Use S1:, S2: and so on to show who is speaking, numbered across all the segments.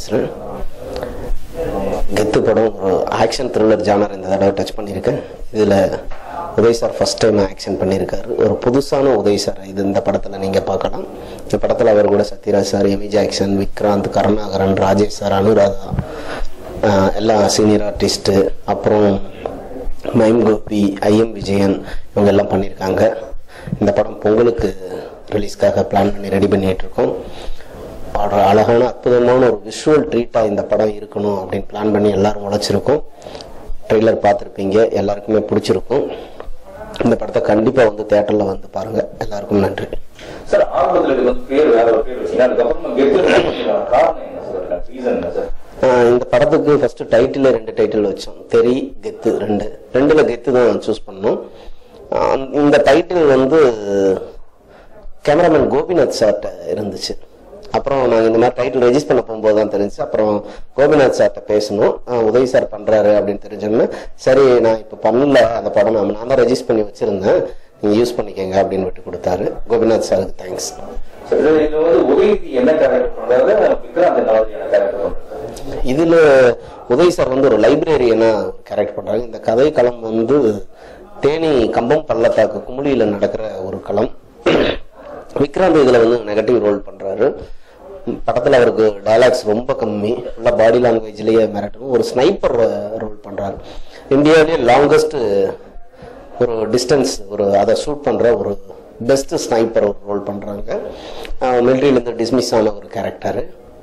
S1: பேசுகிறேன் கெத்து படம் ஒரு ஆக்ஷன் த்ரில்லர் ஜானர் இந்த தடவை டச் பண்ணியிருக்கேன் இதில் Uday sir first time action பண்ணியிருக்காரு ஒரு புதுசான உதய் சார் இது இந்த படத்தில் நீங்கள் பார்க்கலாம் இந்த படத்தில் அவர் கூட Sathyaraj sir Amy Jackson Vikranth Karunakaran Rajesh sir Anuradha ஆஹ் எல்லா சீனியர் ஆர்டிஸ்ட்டு அப்புறம் மைம் கோபி ஐஎம் விஜயன் இவங்க எல்லாம் பண்ணியிருக்காங்க இந்த படம் பொங்கலுக்கு ரிலீஸ்க்காக பிளான் பண்ணி ரெடி பண்ணிட்டு இருக்கோம் ஒரு அழகான அற்புதமான ஒரு விஷுவல் ட்ரீட்டாக இந்த படம் இருக்கணும் அப்படின்னு பிளான் பண்ணி எல்லாரும் உழைச்சிருக்கோம் ட்ரெய்லர் பார்த்துருப்பீங்க எல்லாருக்குமே பிடிச்சிருக்கும் இந்த படத்தை கண்டிப்பாக வந்து தேட்டரில் வந்து பாருங்கள் எல்லாருக்கும் நன்றி
S2: சார் ஆரம்பத்துல இதுக்கு வந்து பேர் வேற ஒரு பேர் வச்சீங்க அதுக்கப்புறமா கெத்து காரணம் என்ன சார் ரீசன் என்ன சார்
S1: ஆஹ் இந்த படத்துக்கு ஃபர்ஸ்ட் டைட்டில் ரெண்டு டைட்டில் வச்சோம் தெரி கெத்து ரெண்டு ரெண்டுல கெத்து தான் சூஸ் பண்ணோம் ஆஹ் இந்த டைட்டில் வந்து கேமராமேன் கோபிநாத் சார்ட்ட இருந்துச்சு அப்புறம் நாங்கள் இந்த மாதிரி டைட்டில் ரெஜிஸ்ட் பண்ண போகும்போது தான் தெரிஞ்சு அப்புறம் கோபிநாத் சார்ட்ட பேசணும் ஆஹ் உதய் சார் பண்றாரு அப்படின்னு தெரிஞ்சோன்னு சரி நான் இப்போ பண்ணல அந்த படம் நான் நான் தான் ரெஜிஸ்ட் பண்ணி வச்சிருந்தேன் நீங்க யூஸ் பண்ணிக்கங்க அப்படின்னு விட்டு கொடுத்தாரு கோபிநாத் சாருக்கு தேங்க்ஸ்
S2: சார் இது இது வந்து உதயநிதி என்ன கேரக்டர் பண்றாரு விக்ராந்த் என்ன மாதிரியான கேரக்டர் பண்றாரு
S1: இதுல உதய் சார் வந்து ஒரு லைப்ரரியனா கேரக்டர் பண்றாங்க இந்த கதை களம் வந்து தேனி கம்பம் பள்ளத்தாக்கு குமுளியில நடக்கிற ஒரு களம் விக்ராந்த் இதுல வந்து நெகட்டிவ் ரோல் பண்றாரு ம், படத்துல அவருக்கு டயலாக்ஸ் ரொம்ப கம்மி ஃபுல்லா பாடி லாங்குவேஜ்லயே மிரட்டணும் ஒரு ஸ்னைப்பர் ரோல் பண்றாரு இந்தியாவிலேயே லாங்கஸ்ட் ஒரு டிஸ்டன்ஸ் ஒரு அதை ஷூட் பண்ற ஒரு பெஸ்ட் ஸ்னைப்பர் ஒரு ரோல் பண்றாங்க மிலிட்ரியிலேருந்து டிஸ்மிஸ் ஆன ஒரு கேரக்டரு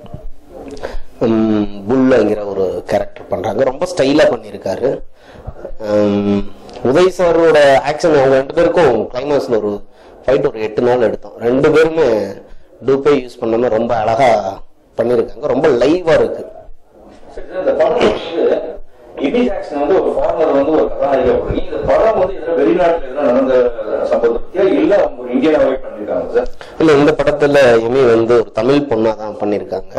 S1: புல்லுங்கிற ஒரு கேரக்டர் பண்றாங்க ரொம்ப ஸ்டைலா பண்ணியிருக்காரு உம், உதய் சாரோட ஆக்ஷன் அவங்க ரெண்டு பேருக்கும் கிளைமாக்ஸ்ல ஒரு ஃபைட் ஒரு எட்டு நாள் எடுத்தோம் ரெண்டு பேருமே டூப்பே யூஸ் பண்ணாம ரொம்ப அழகா பண்ணியிருக்காங்க ரொம்ப லைவா இருக்கு
S2: சார், இது இந்த படம் வந்து இமி ஜாக்சன் வந்து ஒரு ஃபார்மர் வந்து ஒரு கதாநாயகா போடுறீங்க இந்த படம் வந்து இதுல வெளிநாட்டுல எதுவும் நடந்த சம்பவத்தை பத்தியா இல்ல அவங்க ஒரு இந்தியாவே பண்ணிருக்காங்க சார்
S1: இல்ல இந்த படத்துல எமி வந்து ஒரு தமிழ் பொண்ணா தான் பண்ணியிருக்காங்க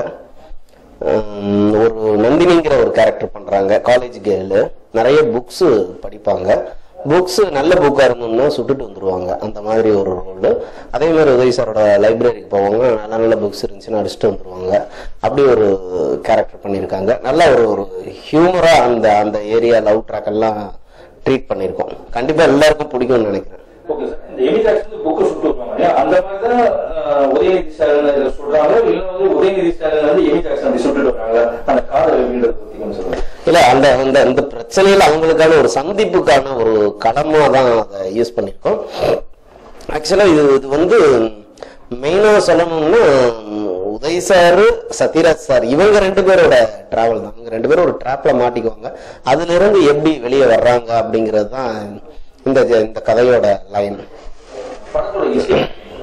S1: உம், ஒரு நந்தினிங்கிற ஒரு கேரக்டர் பண்றாங்க காலேஜ் கேர்ளு நிறைய புக்ஸ் படிப்பாங்க புக்ஸ் நல்ல புக்கா இருந்தோம்னா சுட்டுட்டு வந்துருவாங்க அந்த மாதிரி ஒரு ரோல் அதே மாதிரி உதய் சாரோட லைப்ரரிக்கு போவாங்க நல்ல நல்ல புக்ஸ் இருந்துச்சுன்னா அடிச்சுட்டு வந்துருவாங்க அப்படி ஒரு கேரக்டர் பண்ணியிருக்காங்க நல்ல ஒரு ஒரு ஹியூமரா அந்த அந்த ஏரியா லவ் ட்ராக் எல்லாம் ட்ரீட் பண்ணியிருக்கோம் கண்டிப்பா எல்லாருக்கும் பிடிக்கும்னு நினைக்கிறேன்
S2: ஓகே சார் இந்த எமி ஜாக்சன் புக்கு சுட்டு வைப்பாங்க இல்லையா? அந்த மாதிரி தான் அஹ், உதயநிதி ஸ்டாலின் இதுல சொல்றாங்க இல்ல வந்து உதயநிதி ஸ்டாலின் வந்து எமி ஜாக்சன் அப்படி சுட்டுட்டு வராங்க அந்த காதல் வீடு பத்தி கொஞ்சம் சொல்லுங்க
S1: இல்ல அந்த அந்த இந்த பிரச்சனையில அவங்களுக்கான ஒரு சந்திப்புக்கான ஒரு களமா தான் அதை யூஸ் பண்ணியிருக்கோம் ஆக்சுவலா இது இது வந்து மெயினா சொல்லணும்னா உதய் சார் சத்யராஜ் சார் இவங்க ரெண்டு பேரோட டிராவல் தான் இவங்க ரெண்டு பேரும் ஒரு ட்ராப்ல மாட்டிக்குவாங்க அதுல இருந்து எப்படி வெளியே வர்றாங்க அப்படிங்கிறது தான் இந்த இந்த கதையோட லைன்
S2: படத்தோட இசை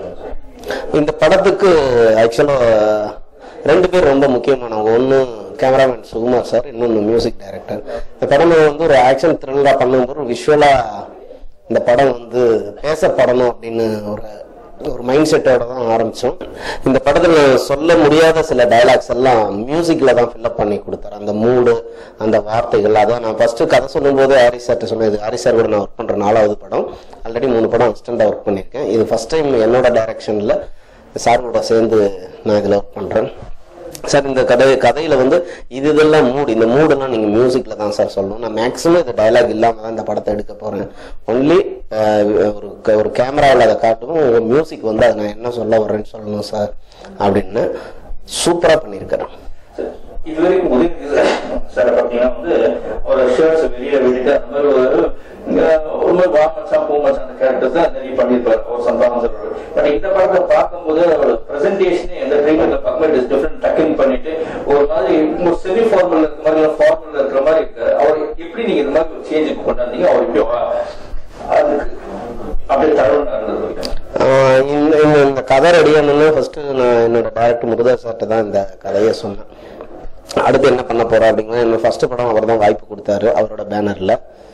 S1: இந்த படத்துக்கு ஆக்சுவலா ரெண்டு பேர் ரொம்ப முக்கியமானவங்க ஒன்று கேமராமேன் சுகுமார் சார் இன்னொன்று மியூசிக் டைரக்டர் இந்த படம் வந்து ஒரு ஆக்ஷன் த்ரில்லரா பண்ணும்போது விஷுவலா இந்த படம் வந்து பேசப்படணும் அப்படின்னு ஒரு ஒரு மைண்ட் செட்டோட தான் ஆரம்பிச்சோம் இந்த படத்துல சொல்ல முடியாத சில டயலாக்ஸ் எல்லாம் மியூசிக்ல தான் ஃபில்அப் பண்ணி கொடுத்தாரு அந்த மூடு அந்த வார்த்தைகள் அதான் நான் ஃபர்ஸ்ட் கதை சொல்லும்போது ஹாரிஸ் சார்ட்ட சொன்னேன் இது ஹாரிஸ் சார் கூட நான் ஒர்க் பண்ற நாலாவது படம் ஆல்ரெடி மூணு படம் அசிஸ்டண்டா ஒர்க் பண்ணியிருக்கேன் இது ஃபர்ஸ்ட் டைம் என்னோட டைரக்ஷன்ல சார் கூட சேர்ந்து நான் இதுல ஒர்க் பண்றேன் சார் இந்த கதை கதையில வந்து இது இதெல்லாம் மூடு இந்த மூடெல்லாம் நீங்க மியூசிக்ல தான் சார் சொல்லணும் நான் மேக்ஸிமம் இந்த டயலாக் இல்லாம தான் இந்த படத்தை எடுக்க போறேன் ஒன்லி ஒரு க- ஒரு கேமராவில் அதை காட்டணும் உங்க மியூசிக் வந்து அதை நான் என்ன சொல்ல வர்றேன்னு சொல்லணும் சார் அப்படின்னு சூப்பரா பண்ணியிருக்கிறேன்
S2: சார், இது வரைக்கும் உதயநிதி சார் பாத்தீங்கன்னா வந்து ஒரு ஷர்ட்ஸ் வெளியில விட்டுட்டு அந்த மாதிரி ஒரு இங்க ஒரு மாதிரி வா மச்சான் பூ மச்சான் அந்த கேரக்டர்ஸ் தான் நிறைய பண்ணியிருப்பாரு ஒரு சந்தானம் சார் பட் இந்த படத்தை பார்க்கும்போது அவரோட பிரசன்டேஷன் எந்த ட்ரீட்மெண்ட்ல பார்க்கும்போது இட் டிஃப்ரெண்ட் டக்கிங் பண்ணிட்டு ஒரு மாதிரி ஒரு செமி ஃபார்மல் இருக்கிற மாதிரி ஒரு ஃபார்மல் இருக்கிற மாதிரி இருக்கு அவர் எப்படி நீங்க இந்த மாதிரி ஒரு சேஞ்ச் கொண்டாந்தீங்க அவர் எப்படி அதுக்கு அப்படியே தழுவனா இருந்தது
S1: ஆஹ் இந்த இந்த- இந்த கதை ரெடியானோன்னா ஃபர்ஸ்ட் நான் என்னோட டைரக்டர் முருகதாஸ் சார்ட்ட தான் இந்த கதையை சொன்னேன் அடுத்து என்ன பண்ண போறோம் அப்படிங்கிற என்னோட ஃபர்ஸ்ட் படம் அவர் தான் வாய்ப்பு கொடுத்தாரு அவரோட பேனர்ல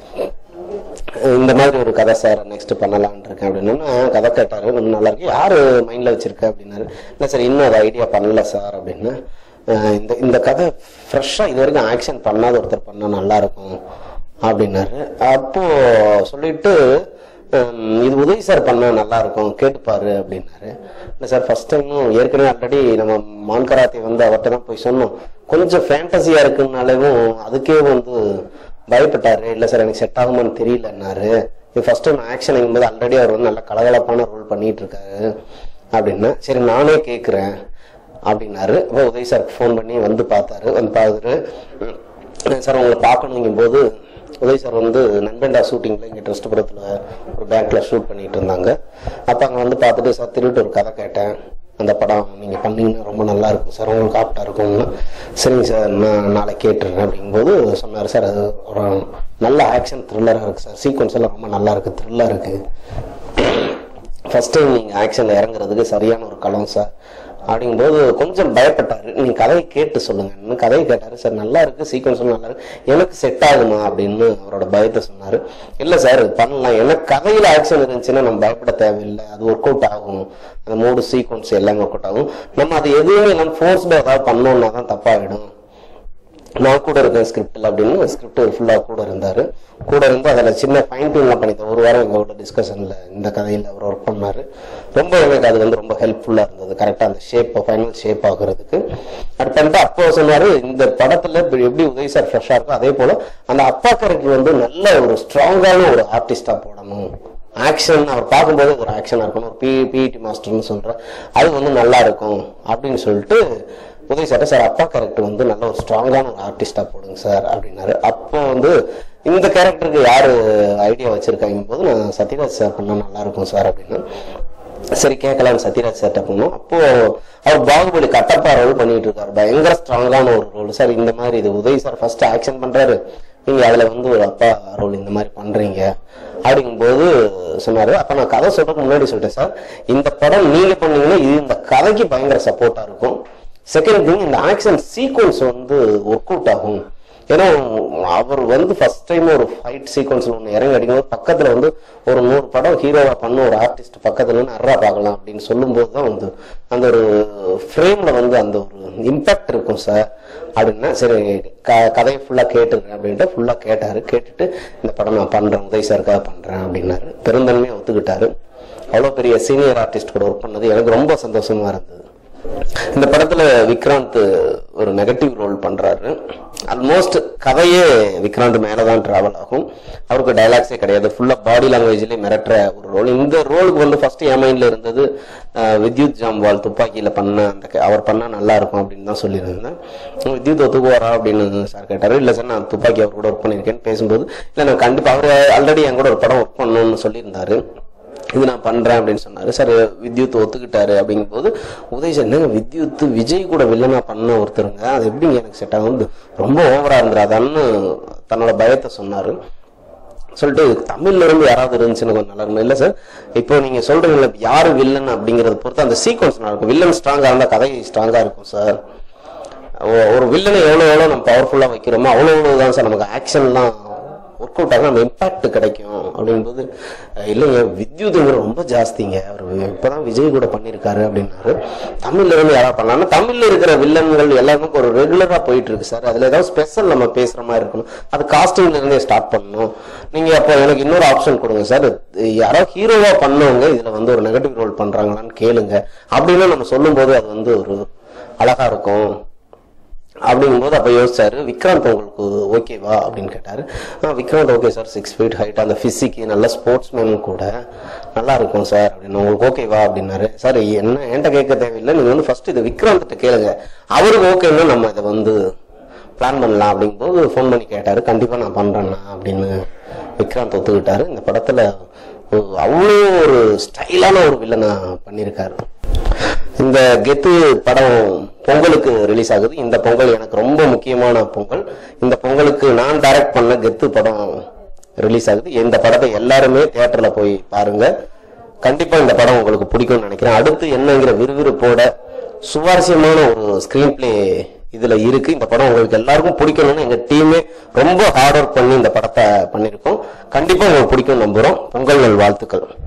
S1: இந்த மாதிரி ஒரு கதை சார் நெக்ஸ்ட் பண்ணலாம்னு இருக்கேன் அப்படின்னா கதை கேட்டாரு ரொம்ப நல்லா இருக்கு யாரு மைண்ட்ல வச்சிருக்க அப்படின்னாரு இல்லை சார் இன்னும் ஒரு ஐடியா பண்ணல சார் அப்படின்னு அஹ் இந்த இந்த கதை ஃப்ரெஷ்ஷா இது வரைக்கும் ஆக்ஷன் பண்ணாத ஒருத்தர் பண்ணா நல்லா இருக்கும் அப்படின்னாரு அப்போ சொல்லிட்டு ஹம், இது உதவி சார் பண்ணா நல்லா இருக்கும் கேட்டுப்பாரு அப்படின்னாரு இல்லை சார் ஃபர்ஸ்ட் டைமும் ஏற்கனவே ஆல்ரெடி நம்ம மான்கராத்தை வந்து அவர்கிட்ட தான் போய் சொன்னோம் கொஞ்சம் ஃபேண்டசியா இருக்குனாலேவும் அதுக்கே வந்து பயப்பட்டாரு இல்ல சார் எனக்கு செட் ஆகுமான்னு தெரியலன்னாரு இது ஃபர்ஸ்ட் டைம் ஆக்ஷன் போது ஆல்ரெடி அவர் வந்து நல்ல கலகலப்பான ரோல் பண்ணிட்டு இருக்காரு அப்படின்னா சரி நானே கேட்குறேன் அப்படின்னாரு அப்போ உதய் சார் ஃபோன் பண்ணி வந்து பார்த்தாரு வந்து பார்த்துட்டு "ம், சார் உங்களை பார்க்கணுங்கும் போது உதய் சார் வந்து நண்பண்டா ஷூட்டிங்கில் இங்கே ட்ரஸ்ட்புரத்தில் ஒரு பேங்க்ல ஷூட் பண்ணிட்டு இருந்தாங்க அப்போ அங்கே வந்து பார்த்துட்டு சார் திருட்டு ஒரு கதை கேட்டேன் அந்த படம் நீங்கள் பண்ணீங்கன்னா ரொம்ப நல்லா இருக்கும் சார் உங்களுக்கு ஆப்டாக இருக்கும்னு சரிங்க சார் நான் நாளைக்கு கேட்டுறேன் அப்படிங்கும்போது சொன்னார் சார் அது ஒரு நல்ல ஆக்ஷன் த்ரில்லராக இருக்குது சார் சீக்வன்ஸ் எல்லாம் ரொம்ப நல்லா இருக்குது த்ரில்லாக இருக்குது ஃபர்ஸ்ட் டைம் நீங்கள் ஆக்ஷனில் இறங்குறதுக்கு சரியான ஒரு களம் சார் அப்படிங்கும்போது கொஞ்சம் பயப்பட்டாரு நீங்க கதையை கேட்டு சொல்லுங்க இன்னும் கதையை கேட்டாரு சார் நல்லா இருக்கு சீக்வன்ஸ் நல்லா இருக்கு எனக்கு செட் ஆகுமா அப்படின்னு அவரோட பயத்தை சொன்னாரு இல்ல சார் இது பண்ணலாம் எனக்கு கதையில ஆக்ஷன் இருந்துச்சுன்னா நம்ம பயப்பட தேவையில்லை அது ஒர்க் அவுட் ஆகும் அந்த மூடு சீக்வன்ஸ் எல்லாமே ஒர்க் அவுட் ஆகும் நம்ம அது எதுவுமே நம்ம ஃபோர்ஸ்டாக ஏதாவது பண்ணோம்னா தான் தப்பாயிடும் நான் கூட இருக்கேன் ஸ்கிரிப்டில் அப்படின்னு ஸ்கிரிப்ட் ஃபுல்லாக கூட இருந்தார் கூட இருந்து அதில் சின்ன ஃபைன் டியூன்லாம் பண்ணித்தேன் ஒரு வாரம் எங்களோட டிஸ்கஷனில் இந்த கதையில் அவர் ஒர்க் பண்ணார் ரொம்ப எனக்கு அது வந்து ரொம்ப ஹெல்ப்ஃபுல்லாக இருந்தது கரெக்டாக அந்த ஷேப் ஃபைனல் ஷேப் ஆகுறதுக்கு அது பண்ணிட்டு அப்போ சொன்னார் இந்த படத்தில் இப்படி எப்படி உதய் சார் ஃப்ரெஷ்ஷாக இருக்கோ அதே போல் அந்த அப்பா கேரக்டர் வந்து நல்ல ஒரு ஸ்ட்ராங்கான ஒரு ஆர்டிஸ்டாக போடணும் ஆக்ஷன் அவர் பார்க்கும்போது ஒரு ஆக்ஷனாக இருக்கணும் ஒரு பி பிஇடி மாஸ்டர்னு சொல்கிறேன் அது வந்து நல்லா இருக்கும் அப்படின்னு சொல்லிட்டு உதய் சார் சார் அப்பா கேரக்டர் வந்து நல்ல ஒரு ஸ்ட்ராங்கான ஒரு ஆர்டிஸ்டா போடுங்க சார் அப்படின்னாரு அப்போ வந்து இந்த கேரக்டருக்கு யாரு ஐடியா வச்சிருக்காங்க போது நான் சத்யராஜ் சார் பண்ணா நல்லா இருக்கும் சார் அப்படின்னு சரி கேட்கலாம் சத்யராஜ் சார்ட்ட போனோம் அப்போ அவர் பாகுபலி கட்டப்பா ரோல் பண்ணிட்டு இருக்காரு பயங்கர ஸ்ட்ராங்கான ஒரு ரோல் சார் இந்த மாதிரி இது உதய் சார் ஃபர்ஸ்ட் ஆக்ஷன் பண்றாரு நீங்க அதுல வந்து ஒரு அப்பா ரோல் இந்த மாதிரி பண்றீங்க அப்படிங்கும்போது சொன்னாரு அப்ப நான் கதை சொல்றதுக்கு முன்னாடி சொல்லிட்டேன் சார் இந்த படம் நீங்க பண்ணீங்கன்னா இது இந்த கதைக்கு பயங்கர சப்போர்ட்டா இருக்கும் செகண்ட் திங் இந்த ஆக்ஷன் சீக்வன்ஸ் வந்து ஒர்க் அவுட் ஆகும் ஏன்னா அவர் வந்து ஃபர்ஸ்ட் டைம் ஒரு ஃபைட் சீக்வன்ஸ்ல ஒன்று இறங்கி அடிக்கும்போது பக்கத்துல வந்து ஒரு நூறு படம் ஹீரோவா பண்ண ஒரு ஆர்டிஸ்ட் பக்கத்துல இருந்து அறா பார்க்கலாம் அப்படின்னு சொல்லும்போது தான் வந்து அந்த ஒரு ஃப்ரேம்ல வந்து அந்த ஒரு இம்பாக்ட் இருக்கும் சார் அப்படின்னா சரி க கதையை ஃபுல்லாக கேட்டுருக்கேன் அப்படின்ட்டு ஃபுல்லாக கேட்டாரு கேட்டுட்டு இந்த படம் நான் பண்றேன் உதய் சாருக்காக பண்றேன் அப்படின்னாரு பெருந்தன்மையாக ஒத்துக்கிட்டாரு அவ்வளோ பெரிய சீனியர் ஆர்டிஸ்ட் கூட ஒர்க் பண்ணது எனக்கு ரொம்ப சந்தோஷமா இருந்தது இந்த படத்துல விக்ராந்த் ஒரு நெகட்டிவ் ரோல் பண்றாரு ஆல்மோஸ்ட் கதையே விக்ராந்த் மேலதான் டிராவல் ஆகும் அவருக்கு டைலாக்ஸே கிடையாது ஃபுல்லா பாடி லாங்குவேஜ்லயே மிரட்டுற ஒரு ரோல் இந்த ரோலுக்கு வந்து ஃபர்ஸ்ட் என் மைண்ட்ல இருந்தது அஹ், வித்யுத் ஜாம்வால் துப்பாக்கியில பண்ண அந்த ca- அவர் பண்ணா நல்லா இருக்கும் அப்படின்னு தான் சொல்லியிருந்தேன் வித்யுத் ஒத்துக்குவாரா அப்படின்னு சார் கேட்டாரு இல்ல சார் நான் துப்பாக்கி அவர் கூட ஒர்க் பண்ணியிருக்கேன்னு பேசும்போது இல்ல நான் கண்டிப்பா அவர் ஆல்ரெடி என் கூட ஒரு படம் ஒர்க் பண்ணணும்னு சொல்லியிருந்தாரு இது நான் பண்றேன் அப்படின்னு சொன்னாரு சார் வித்யுத் ஒத்துக்கிட்டாரு அப்படிங்கும்போது உதய் சார் என்னங்க வித்யுத் விஜய் கூட வில்லனா பண்ண ஒருத்தருங்க அது எப்படிங்க எனக்கு செட் ஆகும் ரொம்ப ஓவரா இருந்துராதான்னு தன்னோட பயத்தை சொன்னாரு சொல்லிட்டு தமிழ்ல இருந்து யாராவது இருந்துச்சுன்னு கொஞ்சம் நல்லா இருக்கும் இல்ல சார் இப்போ நீங்க சொல்றீங்கல்ல யாரு வில்லன் அப்படிங்கறத பொறுத்து அந்த சீக்வன்ஸ் நல்லா இருக்கும் வில்லன் ஸ்ட்ராங்கா இருந்தா கதை ஸ்ட்ராங்கா இருக்கும் சார் ஒ- ஒரு வில்லனை எவ்வளவு எவ்வளவு நம்ம பவர்ஃபுல்லா வைக்கிறோமோ அவ்வளவு அவ்வளவு தான் சார் நமக்கு ஆக்ஷன்லாம் ஒர்க் அவுட் ஆகும் நம்ம இம்பாக்ட் கிடைக்கும் அப்படிங்கும்போது அஹ் இல்லைங்க வித்யுத்ங்கிற ரொம்ப ஜாஸ்திங்க அவர் இப்பதான் விஜய் கூட பண்ணியிருக்காரு அப்படின்னாரு தமிழ்ல இருந்து யாராவது பண்ணலாம் தமிழ்ல இருக்கிற வில்லன்கள் எல்லாமே ஒரு ரெகுலரா போயிட்டு இருக்கு சார் அதுல ஏதாவது ஸ்பெஷல் நம்ம பேசுற மாதிரி இருக்கணும் அது காஸ்டிங்ல இருந்தே ஸ்டார்ட் பண்ணணும் நீங்க அப்போ எனக்கு இன்னொரு ஆப்ஷன் கொடுங்க சார் யாராவது ஹீரோவா பண்ணவங்க இதுல வந்து ஒரு நெகட்டிவ் ரோல் பண்றாங்களான்னு கேளுங்க அப்படின்னு நம்ம சொல்லும்போது அது வந்து ஒரு அழகா இருக்கும் அப்படிங்கும்போது அப்போ யோசிச்சாரு விக்ராந்த் உங்களுக்கு ஓகேவா அப்படின்னு கேட்டாரு ஆ Vikranth okay sir six feet height அந்த ஃபிசிக்கு நல்ல ஸ்போர்ட்ஸ் மேன் கூட நல்லா இருக்கும் சார் அப்படின்னு உங்களுக்கு ஓகேவா அப்படின்னாரு சார் என்ன என்கிட்ட கேட்க தேவையில்லை நீங்க வந்து ஃபர்ஸ்ட் இதை விக்ராந்த்கிட்ட கேளுங்க அவருக்கு ஓகேன்னா நம்ம இதை வந்து பிளான் பண்ணலாம் அப்படிங்கும்போது ஃபோன் பண்ணி கேட்டாரு கண்டிப்பா நான் பண்றேண்ணா அப்படின்னு விக்ராந்த் ஒத்துக்கிட்டாரு இந்த படத்துல ஒரு- அவ்வளோ ஒரு ஸ்டைலான ஒரு வில்லனை பண்ணியிருக்காரு இந்த கெத்து படம் பொங்கலுக்கு ரிலீஸ் ஆகுது இந்த பொங்கல் எனக்கு ரொம்ப முக்கியமான பொங்கல் இந்த பொங்கலுக்கு நான் டைரக்ட் பண்ண கெத்து படம் ரிலீஸ் ஆகுது இந்த படத்தை எல்லாருமே தியேட்டர்ல போய் பாருங்க கண்டிப்பா இந்த படம் உங்களுக்கு பிடிக்கும்னு நினைக்கிறேன் அடுத்து என்னங்கிற விறுவிறுப்போட சுவாரஸ்யமான ஒரு ஸ்கிரீன் பிளே இதுல இருக்கு இந்த படம் உங்களுக்கு எல்லாருக்கும் பிடிக்கணும்னு எங்க டீமே ரொம்ப ஹார்ட் ஒர்க் பண்ணி இந்த படத்தை பண்ணியிருக்கோம் கண்டிப்பா உங்களுக்கு பிடிக்கும் நம்புறோம் பொங்கல் நல் வாழ்த்துக்கள்